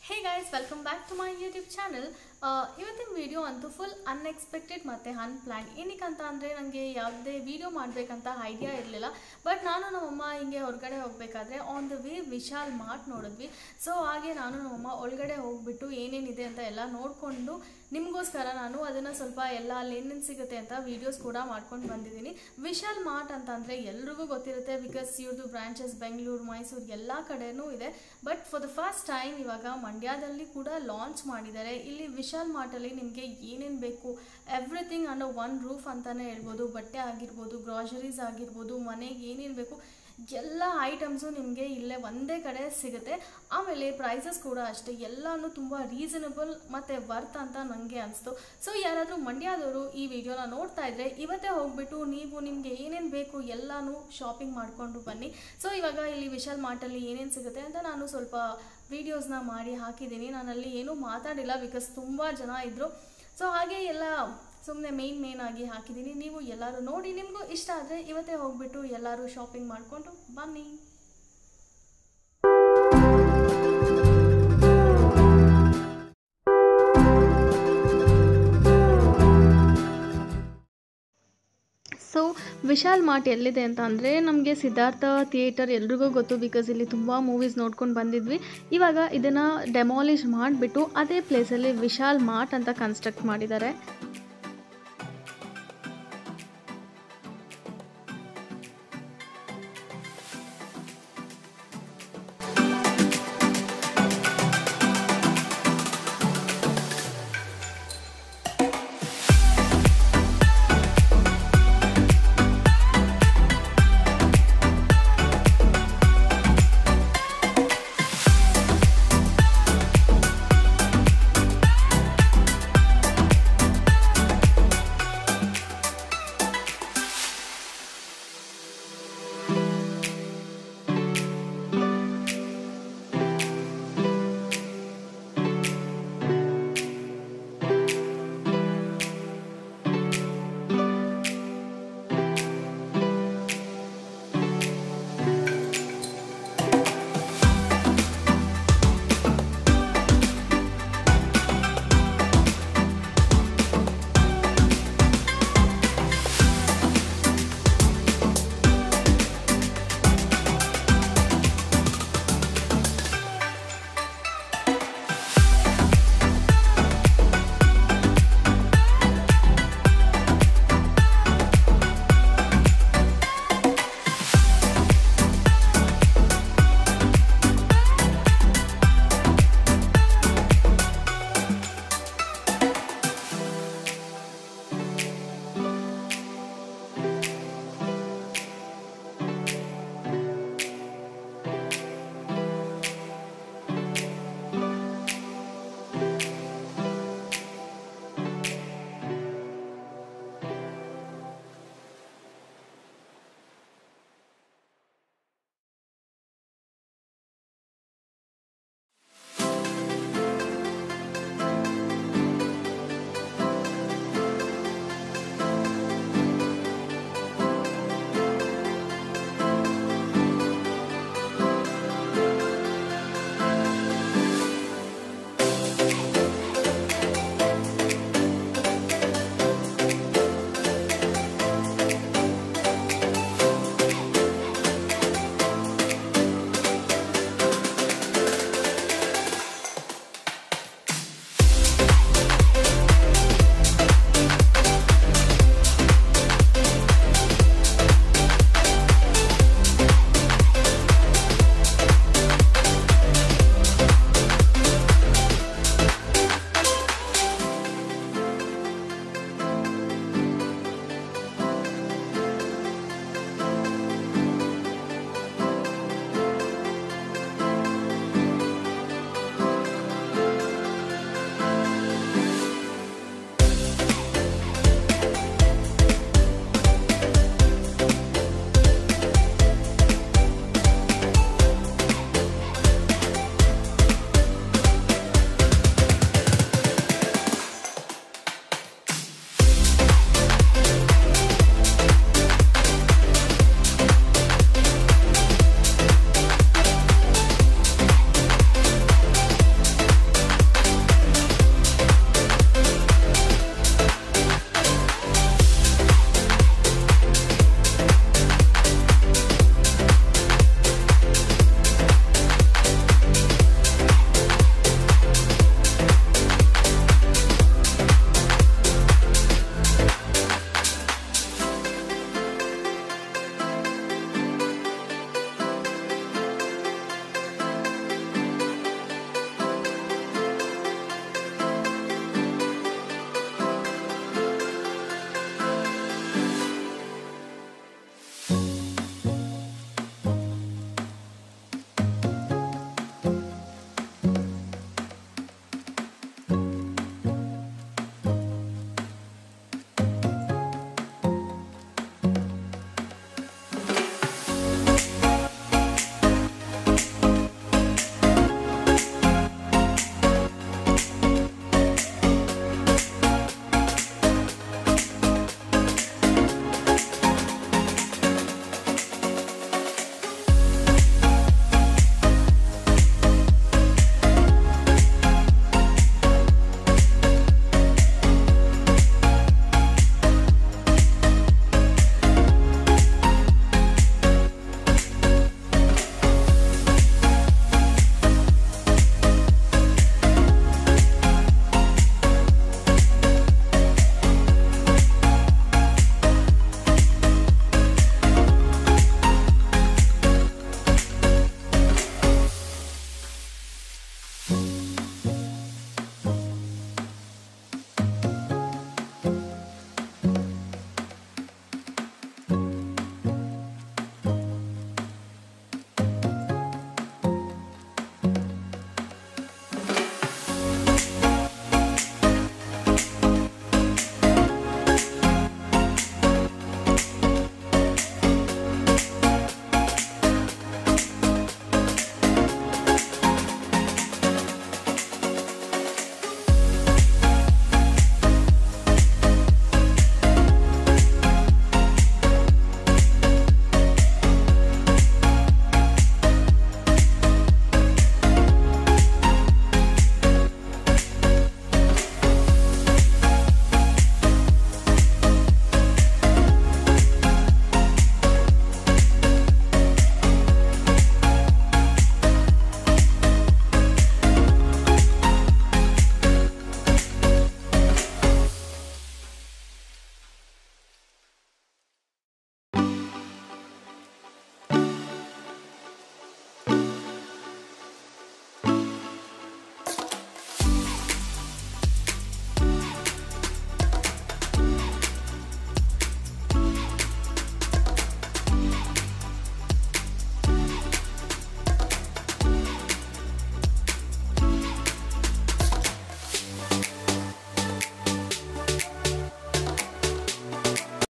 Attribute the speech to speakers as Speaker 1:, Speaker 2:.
Speaker 1: hey guys welcome back to my YouTube channel ಇವತ್ತಿನ video ಅಂತೂ full unexpected ಮತ್ತು unplanned ಏನಕ್ಕಂತ ಅಂದರೆ ನನಗೆ ಯಾವುದೇ ವಿಡಿಯೋ ಮಾಡಬೇಕಂತ ಐಡಿಯಾ ಇರಲಿಲ್ಲ ಬಟ್ ನಾನು ನಮ್ಮಮ್ಮ ಹಿಂಗೆ ಹೊರಗಡೆ ಹೋಗಬೇಕಾದ್ರೆ on the way Vishal Mart ನೋಡಿದ್ವಿ ಸೊ ಹಾಗೆ ನಾನು ನಮ್ಮಮ್ಮ ಒಳಗಡೆ ಹೋಗ್ಬಿಟ್ಟು ಏನೇನಿದೆ ಅಂತ ಎಲ್ಲ ನೋಡಿಕೊಂಡು ನಿಮಗೋಸ್ಕರ ನಾನು ಅದನ್ನು ಸ್ವಲ್ಪ ಎಲ್ಲ ಅಲ್ಲಿ ಏನೇನು ಸಿಗುತ್ತೆ ಅಂತ ವೀಡಿಯೋಸ್ ಕೂಡ ಮಾಡ್ಕೊಂಡು ಬಂದಿದ್ದೀನಿ ವಿಶಾಲ್ ಮಾರ್ಟ್ ಅಂತ ಅಂದರೆ ಎಲ್ರಿಗೂ ಗೊತ್ತಿರುತ್ತೆ ಬಿಕಾಸ್ ಇವ್ರದ್ದು ಬ್ರಾಂಚಸ್ ಬೆಂಗಳೂರು ಮೈಸೂರು ಎಲ್ಲ ಕಡೆನೂ ಇದೆ but for the first time ಇವಾಗ ಮಂಡ್ಯದಲ್ಲಿ ಕೂಡ ಲಾಂಚ್ ಮಾಡಿದ್ದಾರೆ ಇಲ್ಲಿ ವಿಶಾಲ್ ಮಾರ್ಟಲ್ಲಿ ನಿಮಗೆ ಏನೇನು ಬೇಕು ಎವ್ರಿಥಿಂಗ್ ಅಂಡರ್ ಒನ್ ರೂಫ್ ಅಂತಲೇ ಹೇಳ್ಬೋದು ಬಟ್ಟೆ ಆಗಿರ್ಬೋದು ಗ್ರಾಸರೀಸ್ ಆಗಿರ್ಬೋದು ಮನೆಗೆ ಏನೇನು ಬೇಕು ಎಲ್ಲ ಐಟಮ್ಸು ನಿಮಗೆ ಇಲ್ಲೇ ಒಂದೇ ಕಡೆ ಸಿಗುತ್ತೆ ಆಮೇಲೆ ಪ್ರೈಸಸ್ ಕೂಡ ಅಷ್ಟೇ ಎಲ್ಲನೂ ತುಂಬ ರೀಸನಬಲ್ ಮತ್ತು ವರ್ತ್ ಅಂತ ನನಗೆ ಅನಿಸ್ತು ಸೊ ಯಾರಾದರೂ ಮಂಡ್ಯದವರು ಈ ವಿಡಿಯೋನ ನೋಡ್ತಾ ಇದ್ರೆ ಇವತ್ತೇ ಹೋಗ್ಬಿಟ್ಟು ನೀವು ನಿಮಗೆ ಏನೇನು ಬೇಕು ಎಲ್ಲನೂ ಶಾಪಿಂಗ್ ಮಾಡಿಕೊಂಡು ಬನ್ನಿ ಸೊ ಇವಾಗ ಇಲ್ಲಿ ವಿಶಾಲ್ ಮಾರ್ಟಲ್ಲಿ ಏನೇನು ಸಿಗುತ್ತೆ ಅಂತ ನಾನು ಸ್ವಲ್ಪ ವೀಡಿಯೋಸ್ನ ಮಾಡಿ ಹಾಕಿದ್ದೀನಿ ನಾನಲ್ಲಿ ಏನೂ ಮಾತಾಡಿಲ್ಲ ಬಿಕಾಸ್ ತುಂಬ ಜನ ಇದ್ದರು ಸೊ ಹಾಗೆ ಎಲ್ಲ ಸುಮ್ಮನೆ ಮೇಯ್ನ್ ಮೇಯ್ನ್ ಆಗಿ ಹಾಕಿದ್ದೀನಿ ನೀವು ಎಲ್ಲರೂ ನೋಡಿ ನಿಮಗೂ ಇಷ್ಟ ಆದರೆ ಇವತ್ತೇ ಹೋಗ್ಬಿಟ್ಟು ಎಲ್ಲರೂ ಶಾಪಿಂಗ್ ಮಾಡಿಕೊಂಡು ಬನ್ನಿ ಸೊ ವಿಶಾಲ್ ಮಾರ್ಟ್ ಎಲ್ಲಿದೆ ಅಂತ ಅಂದರೆ ನಮಗೆ ಸಿದ್ಧಾರ್ಥ ಥಿಯೇಟರ್ ಎಲ್ರಿಗೂ ಗೊತ್ತು ಬಿಕಾಸ್ ಇಲ್ಲಿ ತುಂಬ ಮೂವೀಸ್ ನೋಡ್ಕೊಂಡು ಬಂದಿದ್ವಿ ಇವಾಗ ಇದನ್ನು ಡೆಮಾಲಿಷ್ ಮಾಡಿಬಿಟ್ಟು ಅದೇ ಪ್ಲೇಸಲ್ಲಿ ವಿಶಾಲ್ ಮಾರ್ಟ್ ಅಂತ ಕನ್ಸ್ಟ್ರಕ್ಟ್ ಮಾಡಿದ್ದಾರೆ